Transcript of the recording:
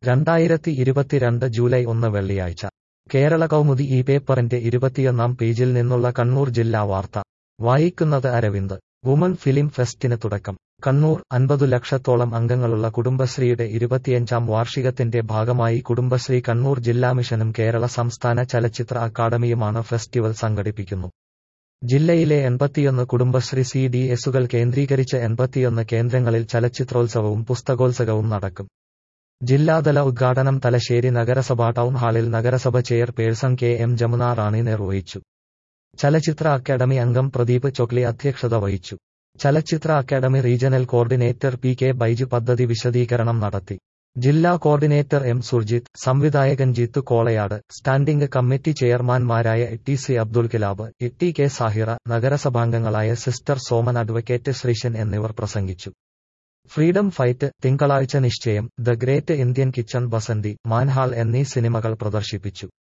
രണ്ടായിരത്തി ഇരുപത്തിരണ്ട് ജൂലൈ ഒന്ന് വെള്ളിയാഴ്ച കേരള കൗമുദി ഈ പേപ്പറിന്റെ ഇരുപത്തിയൊന്നാം പേജിൽ നിന്നുള്ള കണ്ണൂർ ജില്ലാ വാർത്ത വായിക്കുന്നത് അരവിന്ദ് വുമൺ ഫിലിം ഫെസ്റ്റിന് തുടക്കം കണ്ണൂർ അൻപതു ലക്ഷത്തോളം അംഗങ്ങളുള്ള കുടുംബശ്രീയുടെ ഇരുപത്തിയഞ്ചാം വാർഷികത്തിന്റെ ഭാഗമായി കുടുംബശ്രീ കണ്ണൂർ ജില്ലാ മിഷനും കേരള സംസ്ഥാന ചലച്ചിത്ര അക്കാദമിയുമാണ് ഫെസ്റ്റിവൽ സംഘടിപ്പിക്കുന്നു ജില്ലയിലെ എൺപത്തിയൊന്ന് കുടുംബശ്രീ സി ഡി എസുകൾ കേന്ദ്രീകരിച്ച് എൺപത്തിയൊന്ന് കേന്ദ്രങ്ങളിൽ ചലച്ചിത്രോത്സവവും പുസ്തകോത്സവവും നടക്കും ജില്ലാതല ഉദ്ഘാടനം തലശ്ശേരി നഗരസഭ ടൗൺ ഹാളിൽ നഗരസഭ chairperson K M Jamuna Rani നിർവഹിച്ചു ചലച്ചിത്ര അക്കാദമി അംഗം പ്രദീപ് ചൊക്ലി അധ്യക്ഷത വഹിച്ചു ചലച്ചിത്ര academy regional coordinator P K Baiju പദ്ധതി വിശദീകരണം നടത്തി ജില്ലാ കോർഡിനേറ്റർ എം സുർജിത്ത് സംവിധായകൻ ജിത്തു കോളയാട് സ്റ്റാൻഡിംഗ് കമ്മിറ്റി ചെയർമാൻമാരായ T C Abdul Kilab T K Sahira നഗരസഭാംഗങ്ങളായ സിസ്റ്റർ സോമൻ അഡ്വക്കേറ്റ് ശ്രീശൻ എന്നിവർ പ്രസംഗിച്ചു freedom fight Thinkalazhcha Nishchayam the great Indian kitchen Basanthi manhole എന്നീ സിനിമകൾ പ്രദർശിപ്പിച്ചു